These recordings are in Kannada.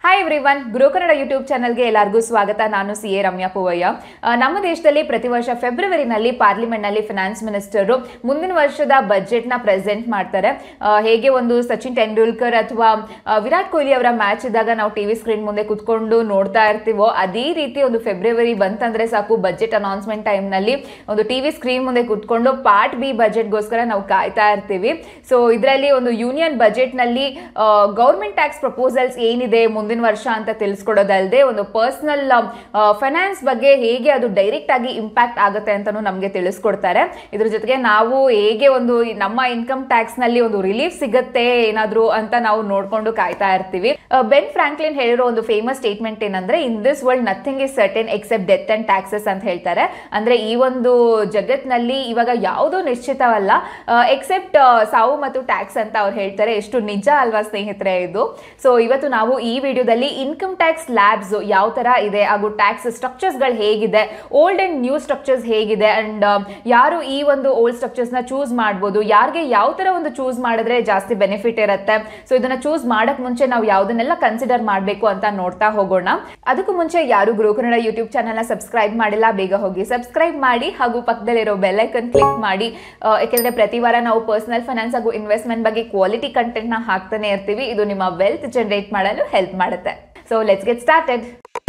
Hi every one Guru Kannada YouTube ಚಾನಲ್ಗೆ ಎಲ್ಲರಿಗೂ ಸ್ವಾಗತ ನಾನು ಸಿ ಎ ರಮ್ಯಾ ಪೂವಯ್ಯ ಆ, ನಮ್ಮ ದೇಶದಲ್ಲಿ ಪ್ರತಿ ವರ್ಷ ಫೆಬ್ರವರಿನಲ್ಲಿ ಪಾರ್ಲಿಮೆಂಟ್ನಲ್ಲಿ ಫಿನಾನ್ಸ್ ಮಿನಿಸ್ಟರು ಮುಂದಿನ ವರ್ಷದ ಬಜೆಟ್ನ ಪ್ರೆಸೆಂಟ್ ಮಾಡ್ತಾರೆ ಆ, ಹೇಗೆ ಒಂದು ಸಚಿನ್ ತೆಂಡೂಲ್ಕರ್ ಅಥವಾ ಆ, ವಿರಾಟ್ ಕೊಹ್ಲಿ ಅವರ ಮ್ಯಾಚ್ ಇದ್ದಾಗ ನಾವು ಟಿವಿ ಸ್ಕ್ರೀನ್ ಮುಂದೆ ಕುತ್ಕೊಂಡು ನೋಡ್ತಾ ಇರ್ತೀವೋ ಅದೇ ರೀತಿ ಒಂದು ಫೆಬ್ರವರಿ ಬಂತಂದ್ರೆ ಸಾಕು ಬಜೆಟ್ ಅನೌನ್ಸ್ಮೆಂಟ್ ಟೈಮ್ನಲ್ಲಿ ಒಂದು ಟಿವಿ ಸ್ಕ್ರೀನ್ ಮುಂದೆ ಕುತ್ಕೊಂಡು ಪಾರ್ಟ್ ಬಿ ಬಜೆಟ್ಗೋಸ್ಕರ ನಾವು ಕಾಯ್ತಾ ಇರ್ತೀವಿ ಸೊ ಇದರಲ್ಲಿ ಒಂದು ಯೂನಿಯನ್ ಬಜೆಟ್ನಲ್ಲಿ ಗೌರ್ಮೆಂಟ್ ಟ್ಯಾಕ್ಸ್ ಪ್ರಪೋಸಲ್ಸ್ ಏನಿದೆ ಮುಂದಿನ ವರ್ಷ ಅಂತ ತಿಳಿಸ್ಕೊಡೋದಲ್ಲದೆ ಒಂದು ಪರ್ಸನಲ್ ಫೈನಾನ್ಸ್ ಬಗ್ಗೆ ಹೇಗೆ ಅದು ಡೈರೆಕ್ಟ್ ಆಗಿ ಇಂಪ್ಯಾಕ್ಟ್ ಆಗುತ್ತೆ ಅಂತಾನು ನಮಗೆ ತಿಳಿಸ್ಕೊಡ್ತಾರೆ ಇದ್ರ ಜೊತೆಗೆ ನಾವು ಹೇಗೆ ಒಂದು ಈ ನಮ್ಮ ಇನ್ಕಮ್ ಟ್ಯಾಕ್ಸ್ ನಲ್ಲಿ ಒಂದು ರಿಲೀಫ್ ಸಿಗುತ್ತೆ ಏನಾದ್ರು ಅಂತ ನಾವು ನೋಡ್ಕೊಂಡು ಕಾಯ್ತಾ ಇರ್ತೀವಿ ಬೆನ್ ಫ್ರಾಂಕ್ಲಿನ್ ಹೇಳಿರೋ ಒಂದು ಫೇಮಸ್ ಸ್ಟೇಟ್ಮೆಂಟ್ ಏನಂದ್ರೆ in this world nothing is certain except death and taxes ಅಂತ ಹೇಳ್ತಾರೆ ಅಂದ್ರೆ ಈ ಒಂದು ಜಗತ್ನಲ್ಲಿ ಇವಾಗ ಯಾವುದೂ ನಿಶ್ಚಿತವಲ್ಲ ಎಕ್ಸೆಪ್ಟ್ ಸಾವು ಮತ್ತು ಟ್ಯಾಕ್ಸ್ ಅಂತ ಅವ್ರು ಹೇಳ್ತಾರೆ ಎಷ್ಟು ನಿಜ ಅಲ್ವಾ ಸ್ನೇಹಿತರೆ ಇದು ಸೊ ಇವತ್ತು ನಾವು ಈ ವಿಡಿಯೋದಲ್ಲಿ ಇನ್ಕಮ್ ಟ್ಯಾಕ್ಸ್ ಲ್ಯಾಬ್ಸ್ ಯಾವ ತರ ಇದೆ ಹಾಗೂ ಟ್ಯಾಕ್ಸ್ ಸ್ಟ್ರಕ್ಚರ್ಸ್ಗಳು ಹೇಗಿದೆ ಓಲ್ಡ್ ಅಂಡ್ ನ್ಯೂ ಸ್ಟ್ರಕ್ಚರ್ಸ್ ಹೇಗಿದೆ ಅಂಡ್ ಯಾರು ಈ ಒಂದು ಓಲ್ಡ್ ಸ್ಟ್ರಕ್ಚರ್ಸ್ ನ ಚೂಸ್ ಮಾಡ್ಬೋದು ಯಾರಿಗೆ ಯಾವ ತರ ಒಂದು ಚೂಸ್ ಮಾಡಿದ್ರೆ ಜಾಸ್ತಿ ಬೆನಿಫಿಟ್ ಇರುತ್ತೆ ಸೊ ಇದನ್ನ ಚೂಸ್ ಮಾಡಕ್ ಮುಂಚೆ ನಾವು ಯಾವ್ದನ್ನೆಲ್ಲ ಕನ್ಸಿಡರ್ ಮಾಡಬೇಕು ಅಂತ ನೋಡ್ತಾ ಹೋಗೋಣ ಅದಕ್ಕೂ ಮುಂಚೆ ಯಾರು ಗುರು ಕನ್ನಡ ಯೂಟ್ಯೂಬ್ ಚಾನಲ್ ನ ಸಬ್ಸ್ಕ್ರೈಬ್ ಮಾಡಿಲ್ಲ ಬೇಗ ಹೋಗಿ ಸಬ್ಸ್ಕ್ರೈಬ್ ಮಾಡಿ ಹಾಗೂ ಪಕ್ಕದಲ್ಲಿರೋ ಬೆಲ್ ಐಕನ್ ಕ್ಲಿಕ್ ಮಾಡಿ ಆ, ಯಾಕೆಂದ್ರೆ ಪ್ರತಿ ವಾರ ನಾವು ಪರ್ಸನಲ್ ಫೈನಾನ್ಸ್ ಹಾಗೂ ಇನ್ವೆಸ್ಟ್ಮೆಂಟ್ ಬಗ್ಗೆ ಕ್ವಾಲಿಟಿ ಕಂಟೆಂಟ್ ನ ಹಾಕ್ತಾನೆ ಇರ್ತೀವಿ ಇದು ನಿಮ್ಮ ವೆಲ್ತ್ ಜನರೇಟ್ ಮಾಡಲು ಹೆಲ್ಪ್ ಮಾಡುತ್ತೆ so let's get started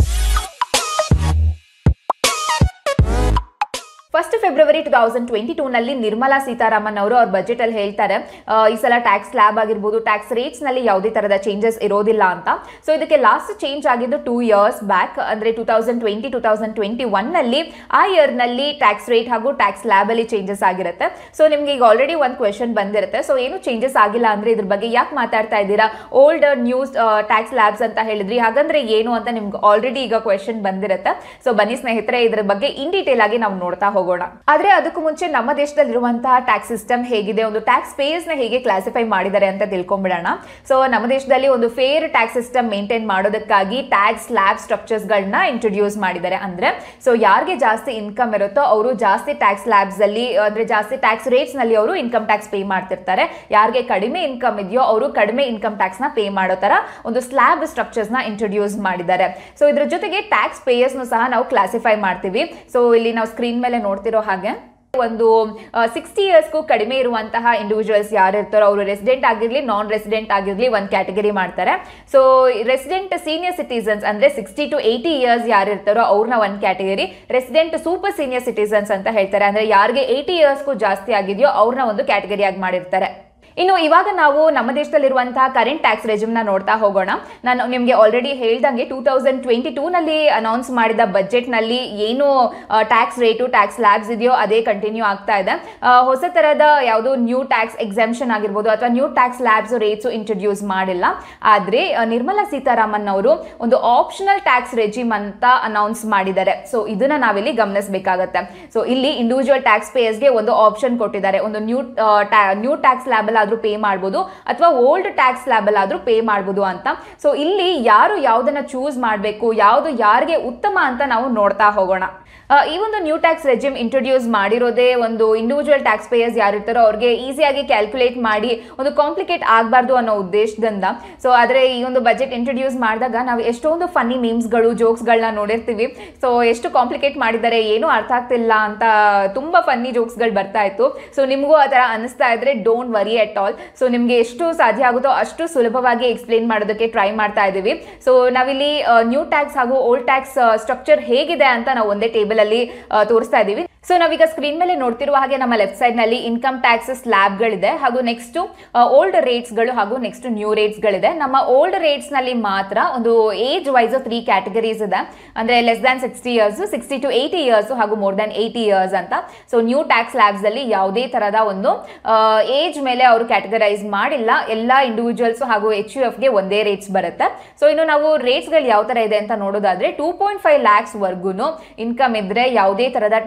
first February two thousand twenty ಟೂನಲ್ಲಿ ನಿರ್ಮಲಾ ಸೀತಾರಾಮನ್ ಅವರು ಅವ್ರ ಬಜೆಟ್ ಅಲ್ಲಿ ಹೇಳ್ತಾರೆ ಆ, ಈ ಸಲ ಟ್ಯಾಕ್ಸ್ ಸ್ಲ್ಯಾಬ್ ಆಗಿರ್ಬೋದು ಟ್ಯಾಕ್ಸ್ ರೇಟ್ಸ್ ನಲ್ಲಿ ಯಾವುದೇ ತರದ ಚೇಂಜಸ್ ಇರೋದಿಲ್ಲ ಅಂತ ಸೊ ಇದಕ್ಕೆ ಲಾಸ್ಟ್ ಚೇಂಜ್ ಆಗಿದ್ದು ಟೂ ಇಯರ್ಸ್ ಬ್ಯಾಕ್ ಅಂದ್ರೆ two thousand twenty two thousand twenty one ನಲ್ಲಿ ಆ ಇಯರ್ ನಲ್ಲಿ ಟ್ಯಾಕ್ಸ್ ರೇಟ್ ಹಾಗೂ ಟ್ಯಾಕ್ಸ್ ಸ್ಲ್ಯಾಬ್ ಅಲ್ಲಿ ಚೇಂಜಸ್ ಆಗಿರುತ್ತೆ ಸೊ ನಿಮ್ಗೆ ಈಗ ಆಲ್ರೆಡಿ ಒಂದು ಕ್ವೆಶನ್ ಬಂದಿರುತ್ತೆ ಸೊ ಏನು ಚೇಂಜಸ್ ಆಗಿಲ್ಲ ಅಂದ್ರೆ ಇದ್ರ ಬಗ್ಗೆ ಯಾಕೆ ಮಾತಾಡ್ತಾ ಇದ್ದೀರಾ ಓಲ್ಡ್ ನ್ಯೂಸ್ ಟ್ಯಾಕ್ಸ್ ಲ್ಯಾಬ್ಸ್ ಅಂತ ಹೇಳಿದ್ರಿ ಹಾಗಂದ್ರೆ ಏನು ಅಂತ ನಿಮ್ಗೆ ಆಲ್ರೆಡಿ ಈಗ ಕ್ವೆಶನ್ ಬಂದಿರುತ್ತೆ ಸೊ ಬನ್ನಿ ಸ್ನೇಹಿತರೆ ಇದ್ರ ಬಗ್ಗೆ ಇನ್ ಡೀಟೇಲ್ ಆಗಿ ನಾವು ನೋಡ್ತಾ ಹೋಗೋಣ ಆದ್ರೆ ಅದಕ್ಕೂ ಮುಂಚೆ ನಮ್ಮ ದೇಶದಲ್ಲಿರುವಂತಹ ಟ್ಯಾಕ್ಸ್ ಸಿಸ್ಟಮ್ ಹೇಗಿದೆ ಒಂದು ಟ್ಯಾಕ್ಸ್ ಪೇಯರ್ಸ್ ನ ಹೇಗೆ ಕ್ಲಾಸಿಫೈ ಮಾಡಿದ್ದಾರೆ ಅಂತ ತಿಳ್ಕೊಂಡ್ಬಿಡೋಣ ಸೊ ನಮ್ಮ ದೇಶದಲ್ಲಿ ಒಂದು ಫೇರ್ ಟ್ಯಾಕ್ಸ್ ಸಿಸ್ಟಮ್ ಮೇಂಟೈನ್ ಮಾಡೋದಕ್ಕಾಗಿ ಟ್ಯಾಕ್ಸ್ ಲ್ಯಾಬ್ ಸ್ಟ್ರಕ್ಚರ್ಸ್ ಗಳನ್ನ ಇಂಟ್ರೊಡ್ಯೂಸ್ ಮಾಡಿದ್ದಾರೆ ಅಂದ್ರೆ ಸೊ ಯಾರಿಗೆ ಜಾಸ್ತಿ ಇನ್ಕಮ್ ಇರುತ್ತೋ ಅವರು ಜಾಸ್ತಿ ಟ್ಯಾಕ್ಸ್ ಲ್ಯಾಬ್ಸ್ ಅಲ್ಲಿ ಅಂದ್ರೆ ಜಾಸ್ತಿ ಟ್ಯಾಕ್ಸ್ ರೇಟ್ಸ್ ನಲ್ಲಿ ಅವರು ಇನ್ಕಮ್ ಟ್ಯಾಕ್ಸ್ ಪೇ ಮಾಡ್ತಿರ್ತಾರೆ ಯಾರಿಗೆ ಕಡಿಮೆ ಇನ್ಕಮ್ ಇದೆಯೋ ಅವರು ಕಡಿಮೆ ಇನ್ಕಮ್ ಟ್ಯಾಕ್ಸ್ ನ ಪೇ ಮಾಡೋ ತರ ಒಂದು ಸ್ಲ್ಯಾಬ್ ಸ್ಟ್ರಕ್ಚರ್ಸ್ ನ ಇಂಟ್ರೊಡ್ಯೂಸ್ ಮಾಡಿದ್ದಾರೆ ಸೊ ಇದ್ರ ಜೊತೆಗೆ ಟ್ಯಾಕ್ಸ್ ಪೇಯರ್ಸ್ ಸಹ ನಾವು ಕ್ಲಾಸಿಫೈ ಮಾಡ್ತೀವಿ ಸೊ ಇಲ್ಲಿ ನಾವು ಸ್ಕ್ರೀನ್ ಮೇಲೆ ನೋಡ್ತಿರೋ ಹಾಗೆ ಒಂದು ಸಿಕ್ಸ್ಟಿ ಇಯರ್ಸ್ಗೂ ಕಡಿಮೆ ಇರುವಂತಹ ಇಂಡಿವಿಜುವಲ್ಸ್ ಯಾರು ಇರ್ತಾರೋ ಅವರು ರೆಸಿಡೆಂಟ್ ಆಗಿರ್ಲಿ ನಾನ್ ರೆಸಿಡೆಂಟ್ ಆಗಿರ್ಲಿ ಒಂದು ಕ್ಯಾಟಗರಿ ಮಾಡ್ತಾರೆ ಸೊ ರೆಸಿಡೆಂಟ್ ಸೀನಿಯರ್ ಸಿಟಿಸನ್ಸ್ ಅಂದ್ರೆ ಸಿಕ್ಸ್ಟಿ ಟು ಏಯ್ಟಿ ಇಯರ್ಸ್ ಯಾರು ಇರ್ತಾರೋ ಅವ್ರನ್ನ ಒಂದು category resident super senior citizens ಅಂತ ಹೇಳ್ತಾರೆ ಅಂದ್ರೆ ಯಾರಿಗೆ ಏಯ್ಟಿ ಇಯರ್ಸ್ಗೂ ಜಾಸ್ತಿ ಆಗಿದೆಯೋ ಅವ್ರನ್ನ ಒಂದು ಕ್ಯಾಟಗರಿ ಆಗಿ ಮಾಡಿರ್ತಾರೆ ಇನ್ನು ಇವಾಗ ನಾವು ನಮ್ಮ ದೇಶದಲ್ಲಿರುವಂತಹ ಕರೆಂಟ್ ಟ್ಯಾಕ್ಸ್ ರೆಜಿಮ್ನ ನೋಡ್ತಾ ಹೋಗೋಣ ನಾನು ನಿಮಗೆ ಆಲ್ರೆಡಿ ಹೇಳ್ದಂಗೆ ಟೂ ತೌಸಂಡ್ ಟ್ವೆಂಟಿ ಟೂನಲ್ಲಿ ಅನೌನ್ಸ್ ಮಾಡಿದ ಬಜೆಟ್ನಲ್ಲಿ ಏನು ಟ್ಯಾಕ್ಸ್ ರೇಟು ಟ್ಯಾಕ್ಸ್ ಲ್ಯಾಬ್ಸ್ ಇದೆಯೋ ಅದೇ ಕಂಟಿನ್ಯೂ ಆಗ್ತಾ ಇದೆ ಆ, ಹೊಸ ಥರದ ಯಾವುದು ನ್ಯೂ ಟ್ಯಾಕ್ಸ್ ಎಕ್ಸಾಮ್ಷನ್ ಆಗಿರ್ಬೋದು ಅಥವಾ new tax slabs rates introduce ಮಾಡಿಲ್ಲ ಆದರೆ ನಿರ್ಮಲಾ ಸೀತಾರಾಮನ್ ಅವರು ಒಂದು ಆಪ್ಷನಲ್ ಟ್ಯಾಕ್ಸ್ ರೆಜಿಮ್ ಅಂತ ಅನೌನ್ಸ್ ಮಾಡಿದ್ದಾರೆ ಸೊ ಇದನ್ನ ನಾವಿಲ್ಲಿ ಗಮನಿಸಬೇಕಾಗತ್ತೆ ಸೊ ಇಲ್ಲಿ ಇಂಡಿವಿಜುವಲ್ ಟ್ಯಾಕ್ಸ್ ಪೇಯರ್ಸ್ಗೆ ಒಂದು ಆಪ್ಷನ್ ಕೊಟ್ಟಿದ್ದಾರೆ ಒಂದು ನ್ಯೂ ನ್ಯೂ ಟ್ಯಾಕ್ಸ್ ಲ್ಯಾಬಲ್ ಆದ್ರೂ ಪೇ ಮಾಡ್ಬೋದು ಅಥವಾ ಓಲ್ಡ್ ಟ್ಯಾಕ್ಸ್ ಲ್ಯಾಬಲ್ ಆದ್ರೂ ಪೇ ಮಾಡ್ಬೋದು ಅಂತ ಸೊ ಇಲ್ಲಿ ಯಾರು ಯಾವ್ದನ್ನ ಚೂಸ್ ಮಾಡಬೇಕು ಯಾವುದು ಯಾರಿಗೆ ಉತ್ತಮ ಅಂತ ನಾವು ನೋಡ್ತಾ ಹೋಗೋಣ ಆ, ಈ ಒಂದು ನ್ಯೂ ಟ್ಯಾಕ್ಸ್ ರೆಜಿಮ್ ಇಂಟ್ರೊಡ್ಯೂಸ್ ಮಾಡಿರೋದೇ ಒಂದು ಇಂಡಿವಿಜುವಲ್ ಟ್ಯಾಕ್ಸ್ ಪೇಯರ್ಸ್ ಯಾರು ಇರ್ತಾರೋ ಅವ್ರಿಗೆ ಈಸಿಯಾಗಿ ಕ್ಯಾಲ್ಕುಲೇಟ್ ಮಾಡಿ ಒಂದು ಕಾಂಪ್ಲಿಕೇಟ್ ಆಗಬಾರ್ದು ಅನ್ನೋ ಉದ್ದೇಶದಿಂದ ಸೊ ಆದರೆ ಈ ಒಂದು ಬಜೆಟ್ ಇಂಟ್ರೊಡ್ಯೂಸ್ ಮಾಡಿದಾಗ ನಾವು ಎಷ್ಟೊಂದು ಫನ್ನಿ ಮೀಮ್ಸ್ಗಳು ಜೋಕ್ಸ್ಗಳನ್ನ ನೋಡಿರ್ತೀವಿ ಸೊ ಎಷ್ಟು ಕಾಂಪ್ಲಿಕೇಟ್ ಮಾಡಿದ್ದಾರೆ ಏನೂ ಅರ್ಥ ಆಗ್ತಿಲ್ಲ ಅಂತ ತುಂಬ ಫನ್ನಿ ಜೋಕ್ಸ್ಗಳು ಬರ್ತಾ ಇತ್ತು ಸೊ ನಿಮಗೂ ಆ ಥರ ಅನಿಸ್ತಾ ಇದ್ರೆ don't worry at all so ನಿಮಗೆ ಎಷ್ಟು ಸಾಧ್ಯ ಆಗುತ್ತೋ ಅಷ್ಟು ಸುಲಭವಾಗಿ ಎಕ್ಸ್ಪ್ಲೇನ್ ಮಾಡೋದಕ್ಕೆ ಟ್ರೈ ಮಾಡ್ತಾ ಇದ್ದೀವಿ ಸೊ ನಾವಿಲ್ಲಿ ನ್ಯೂ ಟ್ಯಾಕ್ಸ್ ಹಾಗೂ ಓಲ್ಡ್ ಟ್ಯಾಕ್ಸ್ ಸ್ಟ್ರಕ್ಚರ್ ಹೇಗಿದೆ ಅಂತ ನಾವು ಒಂದೇ ಟೇಬಲ್ ಅಲ್ಲಿ ಆ, ತೋರಿಸ್ತಾ ಇದ್ದೀವಿ ಸೊ ನಾವೀಗ ಸ್ಕ್ರೀನ್ ಮೇಲೆ ನೋಡ್ತಿರುವ ಹಾಗೆ ನಮ್ಮ ಲೆಫ್ಟ್ ಸೈಡ್ ನಲ್ಲಿ ಇನ್ಕಮ್ ಟ್ಯಾಕ್ಸ್ ಸ್ಲ್ಯಾಬ್ಗಳಿದೆ ಹಾಗೂ ನೆಕ್ಸ್ಟ್ ಓಲ್ಡ್ ರೇಟ್ಸ್ಗಳು ಹಾಗೂ ನೆಕ್ಸ್ಟ್ ನ್ಯೂ ರೇಟ್ಸ್ಗಳಿದೆ ನಮ್ಮ ಓಲ್ಡ್ ರೇಟ್ಸ್ ನಲ್ಲಿ ಮಾತ್ರ ಒಂದು ಏಜ್ ವೈಸ್ ತ್ರೀ ಕ್ಯಾಟಗರೀಸ್ ಇದೆ ಅಂದ್ರೆ less than sixty years sixty to eighty years ಹಾಗೂ ಮೋರ್ ದ್ಯಾನ್ ಏಯ್ಟಿ ಇಯರ್ಸ್ ಅಂತ ಸೊ ನ್ಯೂ ಟ್ಯಾಕ್ಸ್ ಲ್ಯಾಬ್ಸ್ ಅಲ್ಲಿ ಯಾವುದೇ ತರಹದ ಒಂದು ಏಜ್ ಮೇಲೆ ಅವರು ಕ್ಯಾಟಗರೈಸ್ ಮಾಡಿಲ್ಲ ಎಲ್ಲ ಇಂಡಿವಿಜುವಲ್ಸ್ ಹಾಗೂ ಎಚ್ ಯು ಎಫ್ಗೆ ಒಂದೇ ರೇಟ್ಸ್ ಬರುತ್ತೆ ಸೊ ಇನ್ನು ನಾವು ರೇಟ್ಸ್ಗಳು ಯಾವ ತರ ಇದೆ ಅಂತ ನೋಡೋದಾದ್ರೆ ಟೂ ಪಾಯಿಂಟ್ ಫೈವ್ ಲ್ಯಾಕ್ಸ್ ವರ್ಗು ಇನ್ಕಮ್ ಇದ್ರೆ ಯಾವುದೇ ತರಹದ ಟ್ಯಾಕ್ಸು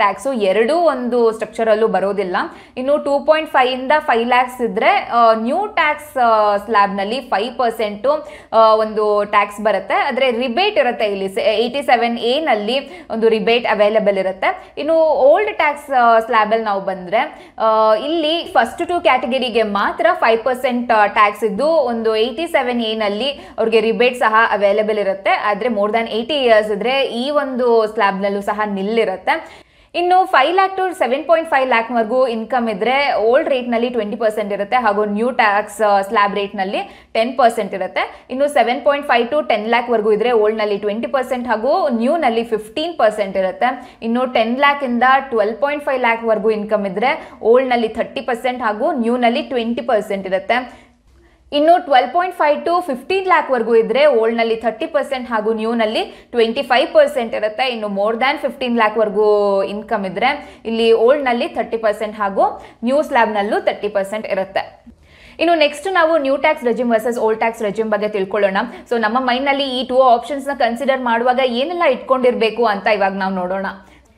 ಎರಡೂ ಒಂದು ಸ್ಟ್ರಕ್ಚರಲ್ಲೂ ಬರೋದಿಲ್ಲ ಇನ್ನು ಟೂ ಪಾಯಿಂಟ್ ಫೈವ್ ಇಂದ ಫೈವ್ ಲ್ಯಾಕ್ಸ್ ಇದ್ರೆ ನ್ಯೂ ಟ್ಯಾಕ್ಸ್ ಸ್ಲ್ಯಾಬ್ನಲ್ಲಿ ಫೈವ್ ಪರ್ಸೆಂಟು ಒಂದು ಟ್ಯಾಕ್ಸ್ ಬರುತ್ತೆ ಆದರೆ ರಿಬೇಟ್ ಇರುತ್ತೆ ಇಲ್ಲಿ ಏಯ್ಟಿ ಸೆವೆನ್ ಎ ನಲ್ಲಿ ಒಂದು ರಿಬೇಟ್ ಅವೈಲೇಬಲ್ ಇರುತ್ತೆ ಇನ್ನು ಓಲ್ಡ್ ಟ್ಯಾಕ್ಸ್ ಸ್ಲ್ಯಾಬಲ್ಲಿ ನಾವು ಬಂದರೆ ಇಲ್ಲಿ ಫಸ್ಟ್ ಟು ಕ್ಯಾಟಗರಿಗೆ ಮಾತ್ರ ಫೈವ್ ಪರ್ಸೆಂಟ್ ಟ್ಯಾಕ್ಸ್ ಇದ್ದು ಒಂದು ಏಯ್ಟಿ ಸೆವೆನ್ ಎ ನಲ್ಲಿ ಅವ್ರಿಗೆ ರಿಬೇಟ್ ಸಹ ಅವೈಲೇಬಲ್ ಇರುತ್ತೆ ಆದರೆ ಮೋರ್ ದ್ಯಾನ್ ಏಯ್ಟಿ ಇಯರ್ಸ್ ಇದ್ರೆ ಈ ಒಂದು ಸ್ಲ್ಯಾಬ್ನಲ್ಲೂ ಸಹ ನಿಲ್ಲಿರುತ್ತೆ ಇನ್ನು five lakh to seven point five ಲ್ಯಾಕ್ವರೆಗೂ ಇನ್ಕಮ್ ಇದ್ರೆ ಓಲ್ಡ್ ರೇಟ್ನಲ್ಲಿ ಟ್ವೆಂಟಿ ಪರ್ಸೆಂಟ್ ಇರುತ್ತೆ ಹಾಗೂ ನ್ಯೂ ಟ್ಯಾಕ್ಸ್ ಸ್ಲ್ಯಾಬ್ ರೇಟ್ನಲ್ಲಿ ಟೆನ್ ಪರ್ಸೆಂಟ್ ಇರುತ್ತೆ ಇನ್ನು seven point five to ten ಲ್ಯಾಕ್ವರೆಗೂ ಇದ್ರೆ ಓಲ್ಡ್ನಲ್ಲಿ ಟ್ವೆಂಟಿ ಪರ್ಸೆಂಟ್ ಹಾಗೂ ನ್ಯೂನಲ್ಲಿ ಫಿಫ್ಟೀನ್ ಪರ್ಸೆಂಟ್ ಇರುತ್ತೆ ಇನ್ನು ಟೆನ್ ಲ್ಯಾಕಿಂದ ಟ್ವೆಲ್ ಪಾಯಿಂಟ್ ಫೈವ್ ಲ್ಯಾಕ್ವರೆಗೂ ಇನ್ಕಮ್ ಇದ್ರೆ ಓಲ್ಡ್ನಲ್ಲಿ ಥರ್ಟಿ ಪರ್ಸೆಂಟ್ ಹಾಗೂ ನ್ಯೂನಲ್ಲಿ ಟ್ವೆಂಟಿ ಪರ್ಸೆಂಟ್ ಇರುತ್ತೆ ಇನ್ನು twelve point five to fifteen ಲ್ಯಾಕ್ವರೆಗೂ ಇದ್ರೆ ಓಲ್ಡ್ನಲ್ಲಿ ಥರ್ಟಿ ಪರ್ಸೆಂಟ್ ಹಾಗೂ ನ್ಯೂನಲ್ಲಿ ಟ್ವೆಂಟಿ ಫೈವ್ ಪರ್ಸೆಂಟ್ ಇರುತ್ತೆ ಇನ್ನು ಮೋರ್ ದ್ಯಾನ್ ಫಿಫ್ಟೀನ್ ಲ್ಯಾಕ್ವರೆಗೂ ಇನ್ಕಮ್ ಇದ್ರೆ ಇಲ್ಲಿ ಓಲ್ಡ್ನಲ್ಲಿ ಥರ್ಟಿ ಪರ್ಸೆಂಟ್ ಹಾಗೂ ನ್ಯೂ ಸ್ಲ್ಯಾಬ್ನಲ್ಲೂ ತರ್ಟಿ ಪರ್ಸೆಂಟ್ ಇರುತ್ತೆ ಇನ್ನು ನೆಕ್ಸ್ಟ್ ನಾವು new tax regime versus old tax regime ಬಗ್ಗೆ ತಿಳ್ಕೊಳ್ಳೋಣ ಸೊ ನಮ್ಮ ಮೈಂಡ್ನಲ್ಲಿ ಈ ಟೂ ಆಪ್ಷನ್ಸ್ನ ಕನ್ಸಿಡರ್ ಮಾಡುವಾಗ ಏನೆಲ್ಲ ಇಟ್ಕೊಂಡಿರಬೇಕು ಅಂತ ಇವಾಗ ನಾವು ನೋಡೋಣ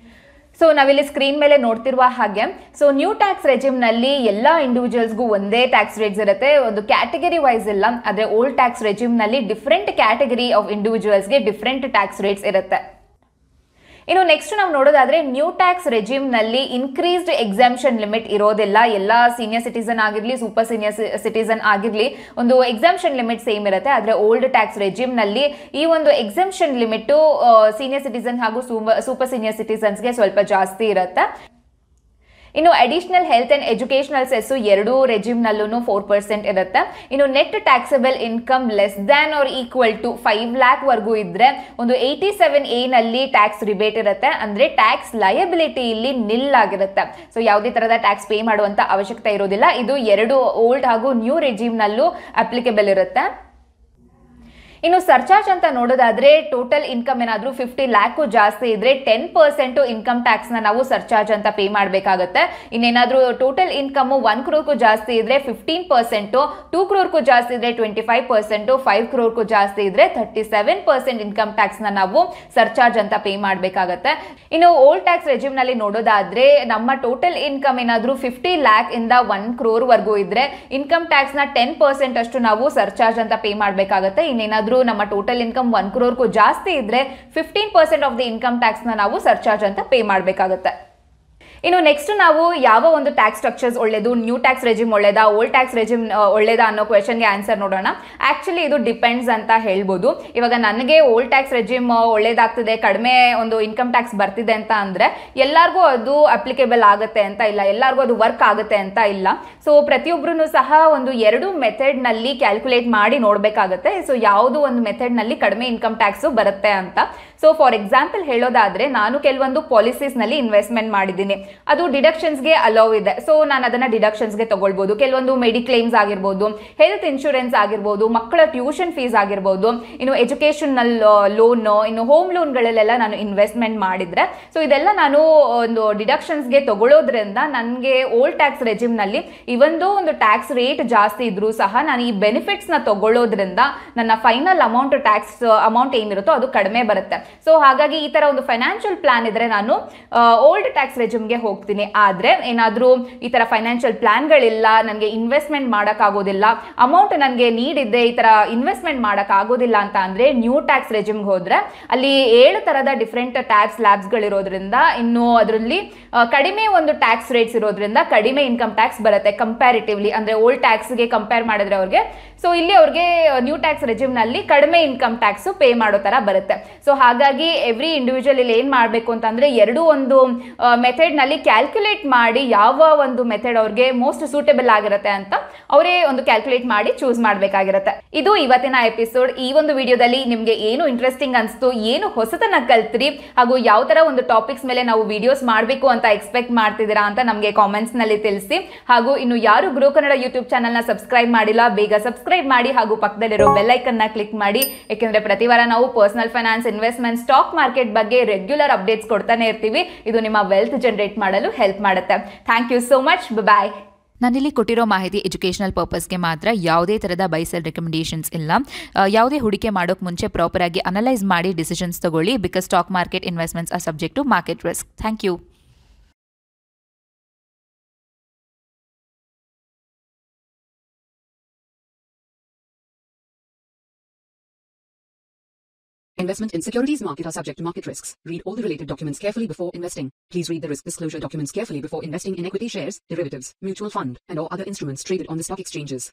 ಸೊ ನಾವಿಲ್ಲಿ ಸ್ಕ್ರೀನ್ ಮೇಲೆ ನೋಡ್ತಿರುವ ಹಾಗೆ ಸೊ ನ್ಯೂ ಟ್ಯಾಕ್ಸ್ ರೆಜಿಮ್ನಲ್ಲಿ ಎಲ್ಲ ಇಂಡಿವಿಜುವಲ್ಸ್ಗೂ ಒಂದೇ ಟ್ಯಾಕ್ಸ್ ರೇಟ್ಸ್ ಇರುತ್ತೆ ಒಂದು ಕ್ಯಾಟಗರಿ ವೈಸ್ ಇಲ್ಲ ಆದರೆ ಓಲ್ಡ್ ಟ್ಯಾಕ್ಸ್ ರೆಜಿಮ್ನಲ್ಲಿ ಡಿಫ್ರೆಂಟ್ ಕ್ಯಾಟಗರಿ ಆಫ್ ಇಂಡಿವಿಜುವಲ್ಸ್ಗೆ ಡಿಫ್ರೆಂಟ್ ಟ್ಯಾಕ್ಸ್ ರೇಟ್ಸ್ ಇರುತ್ತೆ ಇನ್ನು ನೆಕ್ಸ್ಟ್ ನಾವು ನೋಡೋದಾದ್ರೆ ನ್ಯೂ ಟ್ಯಾಕ್ಸ್ ರೆಜಿಮ್ನಲ್ಲಿ ಇನ್ಕ್ರೀಸ್ಡ್ ಎಕ್ಸಾಮ್ಷನ್ ಲಿಮಿಟ್ ಇರೋದಿಲ್ಲ ಎಲ್ಲ ಸೀನಿಯರ್ ಸಿಟಿಸನ್ ಆಗಿರಲಿ ಸೂಪರ್ ಸೀನಿಯರ್ ಸಿಟಿಸನ್ ಆಗಿರಲಿ ಒಂದು ಎಕ್ಸಾಮ್ಷನ್ ಲಿಮಿಟ್ ಸೇಮ್ ಇರುತ್ತೆ ಆದರೆ ಓಲ್ಡ್ ಟ್ಯಾಕ್ಸ್ ರೆಜಿಮ್ನಲ್ಲಿ ಈ ಒಂದು ಎಕ್ಸಾಮ್ಷನ್ ಲಿಮಿಟು ಸೀನಿಯರ್ ಸಿಟಿಸನ್ ಹಾಗೂ ಸೂಪರ್ ಸೀನಿಯರ್ ಸಿಟಿಸನ್ಸ್ಗೆ ಸ್ವಲ್ಪ ಜಾಸ್ತಿ ಇರುತ್ತೆ ಇನ್ನು additional health and educational cess ಎರಡೂ ರೆಜಿಮ್ನಲ್ಲೂ ಫೋರ್ ಪರ್ಸೆಂಟ್ ಇರುತ್ತೆ ಇನ್ನು net taxable income less than or equal to five lakh ವರ್ಗೂ ಇದ್ರೆ ಒಂದು ಏಯ್ಟಿ ಸೆವೆನ್ ಎ ನಲ್ಲಿ ಟ್ಯಾಕ್ಸ್ ರಿಬೇಟ್ ಇರುತ್ತೆ ಅಂದ್ರೆ ಟ್ಯಾಕ್ಸ್ ಲಯಬಿಲಿಟಿ ಇಲ್ಲಿ ನಿಲ್ ಆಗಿರುತ್ತೆ ಸೊ ಯಾವುದೇ ತರಹದ ಟ್ಯಾಕ್ಸ್ ಪೇ ಮಾಡುವಂತ ಅವಶ್ಯಕತೆ ಇರೋದಿಲ್ಲ ಇದು ಎರಡು ಓಲ್ಡ್ ಹಾಗೂ ನ್ಯೂ ರೆಜಿಮ್ನಲ್ಲೂ ಅಪ್ಲಿಕೇಬಲ್ ಇರುತ್ತೆ ಇನ್ನು ಸರ್ಚಾರ್ಜ್ ಅಂತ ನೋಡೋದಾದ್ರೆ ಟೋಟಲ್ ಇನ್ಕಮ್ ಏನಾದರೂ ಫಿಫ್ಟಿ ಲ್ಯಾಕು ಜಾಸ್ತಿ ಇದ್ರೆ ಟೆನ್ ಪರ್ಸೆಂಟು ಇನ್ಕಮ್ ಟ್ಯಾಕ್ಸ್ನ ನಾವು ಸರ್ಚಾರ್ಜ್ ಅಂತ ಪೇ ಮಾಡಬೇಕಾಗುತ್ತೆ ಇನ್ನೇನಾದರೂ ಟೋಟಲ್ ಇನ್ಕಮ್ ಒನ್ ಕ್ರೋರ್ಗೂ ಜಾಸ್ತಿ ಇದ್ರೆ ಫಿಫ್ಟೀನ್ ಪರ್ಸೆಂಟು ಟೂ ಕ್ರೋರ್ಗೂ ಜಾಸ್ತಿ ಇದ್ರೆ ಟ್ವೆಂಟಿ ಫೈವ್ ಪರ್ಸೆಂಟು ಫೈವ್ ಕ್ರೋರ್ಗೂ ಜಾಸ್ತಿ ಇದ್ರೆ ಥರ್ಟಿ ಸೆವೆನ್ ಪರ್ಸೆಂಟ್ ಇನ್ಕಮ್ ಟ್ಯಾಕ್ಸ್ನ ನಾವು ಸರ್ಚಾರ್ಜ್ ಅಂತ ಪೇ ಮಾಡಬೇಕಾಗತ್ತೆ ಇನ್ನು ಓಲ್ಡ್ ಟ್ಯಾಕ್ಸ್ ರೆಜಿಮ್ನಲ್ಲಿ ನೋಡೋದಾದ್ರೆ ನಮ್ಮ ಟೋಟಲ್ ಇನ್ಕಮ್ ಏನಾದರೂ ಫಿಫ್ಟಿ ಲ್ಯಾಕ್ ಇಂದ ಒನ್ ಕ್ರೋರ್ ವರ್ಗೂ ಇದ್ರೆ ಇನ್ಕಮ್ ಟ್ಯಾಕ್ಸ್ನ ಟೆನ್ ಪರ್ಸೆಂಟ್ ಅಷ್ಟು ನಾವು ಸರ್ಚಾರ್ಜ್ ಅಂತ ಪೇ ಮಾಡಬೇಕಾಗತ್ತೆ ಇನ್ನೇನಾದರೂ ನಮ್ಮ ಟೋಟಲ್ ಇನ್ಕಮ್ ಒನ್ ಕ್ರೋರ್ಗೂ ಜಾಸ್ತಿ ಇದ್ರೆ fifteen percent of the income ಟ್ಯಾಕ್ಸ್ನ ನಾವು ಸರ್ಚಾರ್ಜ್ ಅಂತ ಪೇ ಮಾಡಬೇಕಾಗುತ್ತೆ ಇನ್ನು ನೆಕ್ಸ್ಟ್ ನಾವು ಯಾವ ಒಂದು ಟ್ಯಾಕ್ಸ್ ಸ್ಟ್ರಕ್ಚರ್ಸ್ ಒಳ್ಳೇದು ನ್ಯೂ ಟ್ಯಾಕ್ಸ್ ರೆಜಿಮ್ ಒಳ್ಳೇದಾ ಓಲ್ಡ್ ಟ್ಯಾಕ್ಸ್ ರೆಜಿಮ್ ಒಳ್ಳೇದಾ ಅನ್ನೋ ಕ್ವೆಶನ್ಗೆ ಆನ್ಸರ್ ನೋಡೋಣ ಆಕ್ಚುಲಿ ಇದು ಡಿಪೆಂಡ್ಸ್ ಅಂತ ಹೇಳ್ಬೋದು ಇವಾಗ ನನಗೆ ಓಲ್ಡ್ ಟ್ಯಾಕ್ಸ್ ರೆಜಿಮ್ ಒಳ್ಳೇದಾಗ್ತಿದೆ ಕಡಿಮೆ ಒಂದು ಇನ್ಕಮ್ ಟ್ಯಾಕ್ಸ್ ಬರ್ತಿದೆ ಅಂತ ಅಂದ್ರೆ ಎಲ್ಲರಿಗೂ ಅದು ಅಪ್ಲಿಕೇಬಲ್ ಆಗುತ್ತೆ ಅಂತ ಇಲ್ಲ ಎಲ್ಲರಿಗೂ ಅದು ವರ್ಕ್ ಆಗುತ್ತೆ ಅಂತ ಇಲ್ಲ ಸೊ ಪ್ರತಿಯೊಬ್ಬರೂ ಸಹ ಒಂದು ಎರಡು ಮೆಥಡ್ನಲ್ಲಿ ಕ್ಯಾಲ್ಕುಲೇಟ್ ಮಾಡಿ ನೋಡಬೇಕಾಗುತ್ತೆ ಸೊ ಯಾವುದು ಒಂದು ಮೆಥಡ್ನಲ್ಲಿ ಕಡಿಮೆ ಇನ್ಕಮ್ ಟ್ಯಾಕ್ಸು ಬರುತ್ತೆ ಅಂತ ಸೊ ಫಾರ್ ಎಕ್ಸಾಂಪಲ್ ಹೇಳೋದಾದ್ರೆ ನಾನು ಕೆಲವೊಂದು ಪಾಲಿಸೀಸ್ನಲ್ಲಿ ಇನ್ವೆಸ್ಟ್ಮೆಂಟ್ ಮಾಡಿದ್ದೀನಿ ಅದು ಡಿಡಕ್ಷನ್ಸ್ಗೆ ಅಲೌ ಇದೆ ಸೊ ನಾನು ಅದನ್ನ ಡಿಡಕ್ಷನ್ಸ್ಗೆ ತಗೊಳ್ಬೋದು ಕೆಲವೊಂದು ಮೆಡಿಕ್ಲೇಮ್ಸ್ ಆಗಿರ್ಬೋದು ಹೆಲ್ತ್ ಇನ್ಶೂರೆನ್ಸ್ ಆಗಿರ್ಬೋದು ಮಕ್ಕಳ ಟ್ಯೂಷನ್ ಫೀಸ್ ಆಗಿರ್ಬೋದು ಇನ್ನು ಎಜುಕೇಷನಲ್ ಲೋನ್ ಇನ್ನು ಹೋಮ್ ಲೋನ್ಗಳಲ್ಲೆಲ್ಲ ನಾನು ಇನ್ವೆಸ್ಟ್ಮೆಂಟ್ ಮಾಡಿದ್ರೆ ಸೊ ಇದೆಲ್ಲ ನಾನು ಒಂದು ಡಿಡಕ್ಷನ್ಸ್ಗೆ ತಗೊಳ್ಳೋದ್ರಿಂದ ನನಗೆ ಓಲ್ಡ್ ಟ್ಯಾಕ್ಸ್ ರೆಜಿಮ್ನಲ್ಲಿ ಇವೊಂದು ಒಂದು ಟ್ಯಾಕ್ಸ್ ರೇಟ್ ಜಾಸ್ತಿ ಇದ್ರೂ ಸಹ ನಾನು ಈ ಬೆನಿಫಿಟ್ಸ್ನ ತಗೊಳ್ಳೋದ್ರಿಂದ ನನ್ನ ಫೈನಲ್ ಅಮೌಂಟ್ ಟ್ಯಾಕ್ಸ್ ಅಮೌಂಟ್ ಏನಿರುತ್ತೋ ಅದು ಕಡಿಮೆ ಬರುತ್ತೆ ಸೊ ಹಾಗಾಗಿ ಈ ತರ ಒಂದು ಫೈನಾನ್ಷಿಯಲ್ ಪ್ಲಾನ್ ಇದ್ರೆ ನಾನು ಓಲ್ಡ್ ಟ್ಯಾಕ್ಸ್ ರೆಜಿಮ್ಗೆ ಹೋಗ್ತೀನಿ ಆದ್ರೆ ಏನಾದರೂ ಈ ತರ ಫೈನಾನ್ಷಿಯಲ್ ಪ್ಲಾನ್ಗಳಿಲ್ಲ ನನಗೆ ಇನ್ವೆಸ್ಟ್ಮೆಂಟ್ ಮಾಡೋಕ್ಕಾಗೋದಿಲ್ಲ ಅಮೌಂಟ್ ನನಗೆ ನೀಡಿದ್ದೆ ಈ ತರ ಇನ್ವೆಸ್ಟ್ಮೆಂಟ್ ಮಾಡೋಕ್ಕಾಗೋದಿಲ್ಲ ಅಂತ ಅಂದ್ರೆ ನ್ಯೂ ಟ್ಯಾಕ್ಸ್ ರೆಜಿಮ್ಗೆ ಹೋದ್ರೆ ಅಲ್ಲಿ ಏಳು ತರದ ಡಿಫ್ರೆಂಟ್ ಟ್ಯಾಕ್ಸ್ ಲ್ಯಾಬ್ಸ್ಗಳಿರೋದ್ರಿಂದ ಇನ್ನು ಅದರಲ್ಲಿ ಕಡಿಮೆ ಒಂದು ಟ್ಯಾಕ್ಸ್ ರೇಟ್ಸ್ ಇರೋದ್ರಿಂದ ಕಡಿಮೆ ಇನ್ಕಮ್ ಟ್ಯಾಕ್ಸ್ ಬರುತ್ತೆ ಕಂಪ್ಯಾರಿಟಿವ್ಲಿ ಅಂದ್ರೆ ಓಲ್ಡ್ ಟ್ಯಾಕ್ಸ್ಗೆ ಕಂಪೇರ್ ಮಾಡಿದ್ರೆ ಅವ್ರಿಗೆ ಸೊ ಇಲ್ಲಿ ಅವ್ರಿಗೆ ನ್ಯೂ ಟ್ಯಾಕ್ಸ್ ರೆಜಿಮ್ನಲ್ಲಿ ಕಡಿಮೆ ಇನ್ಕಮ್ ಟ್ಯಾಕ್ಸ್ ಪೇ ಮಾಡೋ ತರ ಬರುತ್ತೆ ಸೊ ಹಾಗಾಗಿ ಎವ್ರಿ ಇಂಡಿವಿಜುವಲ್ ಇಲ್ಲಿ ಏನ್ ಮಾಡಬೇಕು ಅಂತಂದ್ರೆ ಎರಡು ಒಂದು ಮೆಥಡ್ ನಲ್ಲಿ ಕ್ಯಾಲ್ಕುಲೇಟ್ ಮಾಡಿ ಯಾವ ಒಂದು ಮೆಥಡ್ ಅವ್ರಿಗೆ ಮೋಸ್ಟ್ ಸೂಟೇಬಲ್ ಆಗಿರುತ್ತೆ ಅಂತ ಅವರೇ ಒಂದು ಕ್ಯಾಲ್ಕುಲೇಟ್ ಮಾಡಿ ಚೂಸ್ ಮಾಡಬೇಕಾಗಿರುತ್ತೆ ಇದು ಇವತ್ತಿನ ಎಪಿಸೋಡ್ ಈ ಒಂದು ವಿಡಿಯೋದಲ್ಲಿ ನಿಮ್ಗೆ ಏನು ಇಂಟ್ರೆಸ್ಟಿಂಗ್ ಅನಿಸ್ತು ಏನು ಹೊಸತನ ಕಲ್ತ್ರಿ ಹಾಗೂ ಯಾವ ತರ ಒಂದು ಟಾಪಿಕ್ಸ್ ಮೇಲೆ ನಾವು ವಿಡಿಯೋಸ್ ಮಾಡಬೇಕು ಅಂತ ಎಕ್ಸ್ಪೆಕ್ಟ್ ಮಾಡ್ತಿದ್ದೀರಾ ಅಂತ ನಮಗೆ ಕಾಮೆಂಟ್ಸ್ ನಲ್ಲಿ ತಿಳಿಸಿ ಹಾಗೂ ಇನ್ನು ಯಾರು ಗ್ರೋ ಕನ್ನಡ ಯೂಟ್ಯೂಬ್ ಚಾನಲ್ ನ ಸಬ್ಸ್ಕ್ರೈಬ್ ಮಾಡಿಲ್ಲ ಬೇಗ ಸಬ್ಸ್ಕ್ರೈಬ್ ಮಾಡಿ ಹಾಗೂ ಪಕ್ಕದಲ್ಲಿರೋ ಬೆಲ್ ಐಕನ್ ನ ಕ್ಲಿಕ್ ಮಾಡಿ ಯಾಕೆಂದ್ರೆ ಪ್ರತಿ ವಾರ ನಾವು personal finance investment stock market ಬಗ್ಗೆ ರೆಗ್ಯುಲರ್ ಅಪ್ಡೇಟ್ಸ್ ಕೊಡ್ತಾನೆ ಇರ್ತೀವಿ ಇದು ನಿಮ್ಮ ವೆಲ್ತ್ ಜನರೇಟ್ ಮಾಡಲು ಹೆಲ್ಪ್ ಮಾಡುತ್ತೆ thank you so much bye ನಾನಿಲ್ಲಿ ಕೊಟ್ಟಿರೋ ಮಾಹಿತಿ ಎಜುಕೇಷನಲ್ ಪರ್ಪಸ್ಗೆ ಮಾತ್ರ ಯಾವುದೇ ಥರದ ಬೈಸೆಲ್ ರೆಕಮೆಂಡೇಷನ್ಸ್ ಇಲ್ಲ ಆ, ಯಾವುದೇ ಹೂಡಿಕೆ ಮಾಡೋಕ್ಕೆ ಮುಂಚೆ ಪ್ರಾಪರಾಗಿ ಅನಲೈಸ್ ಮಾಡಿ ಡಿಸಿಷನ್ಸ್ ತಗೊಳ್ಳಿ because stock market investments are subject to market risk thank you Investment in securities market are subject to market risks. Read all the related documents carefully before investing. Please read the risk disclosure documents carefully before investing in equity shares, derivatives, mutual fund, and or other instruments traded on the stock exchanges.